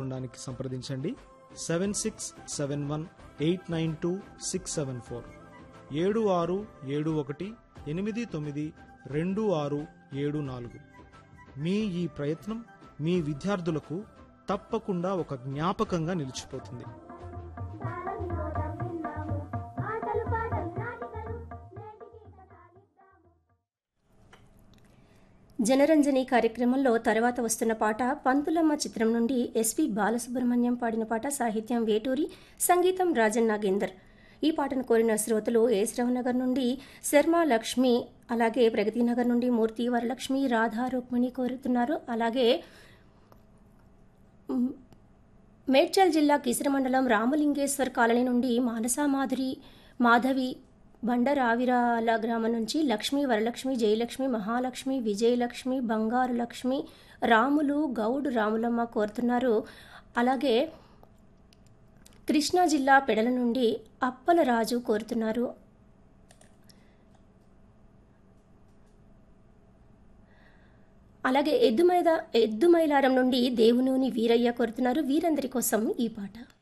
పాల్గొనడానికి సంప్రదించండి seven six seven one eight nine two six seven four ఏడు ఆరు ఏడు ఒకటి ఎనిమిది తొమ్మిది రెండు ఆరు ఏడు నాలుగు మీ ఈ ప్రయత్నం మీ విద్యార్థులకు తప్పకుండా ఒక జ్ఞాపకంగా నిలిచిపోతుంది బాలవినోదం విన్నాము ఆటలు పాటలు నాటికలు నేటికి కథాలిద్దాము జనరంజని కార్యక్రమంలో తర్వాత వస్తున్న పాట పంతులమ్మ చిత్రం నుండి ఎస్వి బాలసుబ్రహ్మణ్యం పాడిన పాట సాహిత్యం వేటూరి సంగీతం రాజన్ నాగేందర్ ఈ పాటను కోరిన శ్రోతలు ఏశ్రావు నగర్ నుండి శర్మ లక్ష్మి అలాగే ప్రగతి నగర్ నుండి మూర్తి వరలక్ష్మి రాధా రుక్మిణి కోరుతున్నారు అలాగే మ్, మేడ్చల్ జిల్లా కిసిర మండలం రామలింగేశ్వర్ కాలనీ నుండి మానసా మాధురి మాధవి బండరావిరాల గ్రామం నుంచి లక్ష్మి వరలక్ష్మి జయలక్ష్మి మహాలక్ష్మి విజయలక్ష్మి బంగారు లక్ష్మి రాములు గౌడ్ రాములమ్మ కోరుతున్నారు అలాగే కృష్ణా జిల్లా పెడల నుండి అప్పల రాజు కోరుతున్నారు అలాగే ఎద్దుమైద ఎద్దుమైలారం నుండి దేవునూని వీరయ్య కోరుతున్నారు వీరందరి కోసం ఈ పాట